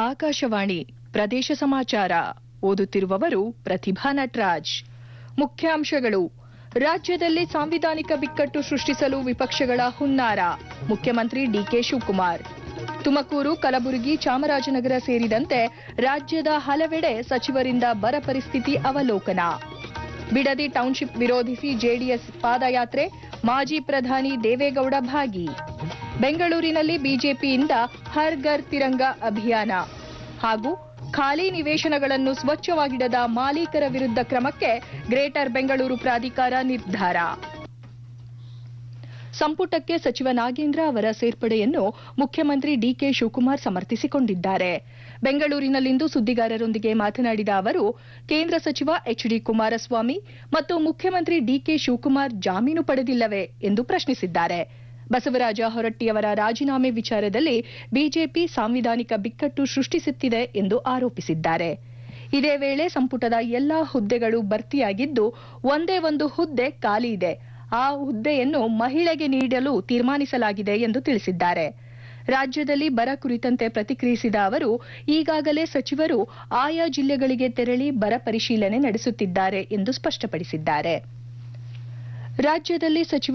ಆಕಾಶವಾಣಿ ಪ್ರದೇಶ ಸಮಾಚಾರ ಓದುತ್ತಿರುವವರು ಪ್ರತಿಭಾ ನಟರಾಜ್ ಮುಖ್ಯಾಂಶಗಳು ರಾಜ್ಯದಲ್ಲಿ ಸಾಂವಿಧಾನಿಕ ಬಿಕ್ಕಟ್ಟು ಸೃಷ್ಟಿಸಲು ವಿಪಕ್ಷಗಳ ಹುನ್ನಾರ ಮುಖ್ಯಮಂತ್ರಿ ಡಿಕೆ ಶಿವಕುಮಾರ್ ತುಮಕೂರು ಕಲಬುರಗಿ ಚಾಮರಾಜನಗರ ಸೇರಿದಂತೆ ರಾಜ್ಯದ ಹಲವೆಡೆ ಸಚಿವರಿಂದ ಬರ ಪರಿಸ್ಥಿತಿ ಅವಲೋಕನ ಬಿಡದಿ ಟೌನ್ಶಿಪ್ ವಿರೋಧಿಸಿ ಜೆಡಿಎಸ್ ಪಾದಯಾತ್ರೆ ಮಾಜಿ ಪ್ರಧಾನಿ ದೇವೇಗೌಡ ಭಾಗಿ ಬೆಂಗಳೂರಿನಲ್ಲಿ ಬಿಜೆಪಿಯಿಂದ ಹರ್ ಘರ್ ತಿರಂಗ ಅಭಿಯಾನ ಹಾಗೂ ಖಾಲಿ ನಿವೇಶನಗಳನ್ನು ಸ್ವಚ್ಛವಾಗಿಡದ ಮಾಲೀಕರ ವಿರುದ್ಧ ಕ್ರಮಕ್ಕೆ ಗ್ರೇಟರ್ ಬೆಂಗಳೂರು ಪ್ರಾಧಿಕಾರ ನಿರ್ಧಾರ ಸಂಪುಟಕ್ಕೆ ಸಚಿವ ನಾಗೇಂದ್ರ ಅವರ ಸೇರ್ಪಡೆಯನ್ನು ಮುಖ್ಯಮಂತ್ರಿ ಡಿಕೆ ಶಿವಕುಮಾರ್ ಸಮರ್ಥಿಸಿಕೊಂಡಿದ್ದಾರೆ ಬೆಂಗಳೂರಿನಲ್ಲಿಂದು ಸುದ್ದಿಗಾರರೊಂದಿಗೆ ಮಾತನಾಡಿದ ಅವರು ಕೇಂದ್ರ ಸಚಿವ ಎಚ್ ಡಿ ಕುಮಾರಸ್ವಾಮಿ ಮತ್ತು ಮುಖ್ಯಮಂತ್ರಿ ಡಿಕೆ ಶಿವಕುಮಾರ್ ಜಾಮೀನು ಪಡೆದಿಲ್ಲವೇ ಎಂದು ಪ್ರಶ್ನಿಸಿದ್ದಾರೆ ಬಸವರಾಜ ಹೊರಟ್ಟಿಯವರ ರಾಜೀನಾಮೆ ವಿಚಾರದಲ್ಲಿ ಬಿಜೆಪಿ ಸಾಂವಿಧಾನಿಕ ಬಿಕ್ಕಟ್ಟು ಸೃಷ್ಟಿಸುತ್ತಿದೆ ಎಂದು ಆರೋಪಿಸಿದ್ದಾರೆ ಇದೇ ವೇಳೆ ಸಂಪುಟದ ಎಲ್ಲಾ ಹುದ್ದೆಗಳು ಭರ್ತಿಯಾಗಿದ್ದು ಒಂದೇ ಒಂದು ಹುದ್ದೆ ಖಾಲಿ ಇದೆ ಆ ಹುದ್ದೆಯನ್ನು ಮಹಿಳೆಗೆ ನೀಡಲು ತೀರ್ಮಾನಿಸಲಾಗಿದೆ ಎಂದು ತಿಳಿಸಿದ್ದಾರೆ ರಾಜ್ಯದಲ್ಲಿ ಬರ ಕುರಿತಂತೆ ಪ್ರತಿಕ್ರಿಯಿಸಿದ ಅವರು ಈಗಾಗಲೇ ಸಚಿವರು ಆಯಾ ಜಿಲ್ಲೆಗಳಿಗೆ ತೆರಳಿ ಬರ ಪರಿಶೀಲನೆ ನಡೆಸುತ್ತಿದ್ದಾರೆ ಎಂದು ಸ್ಪಷ್ಟಪಡಿಸಿದ್ದಾರೆ ರಾಜ್ಯದಲ್ಲಿ ಸಚಿವ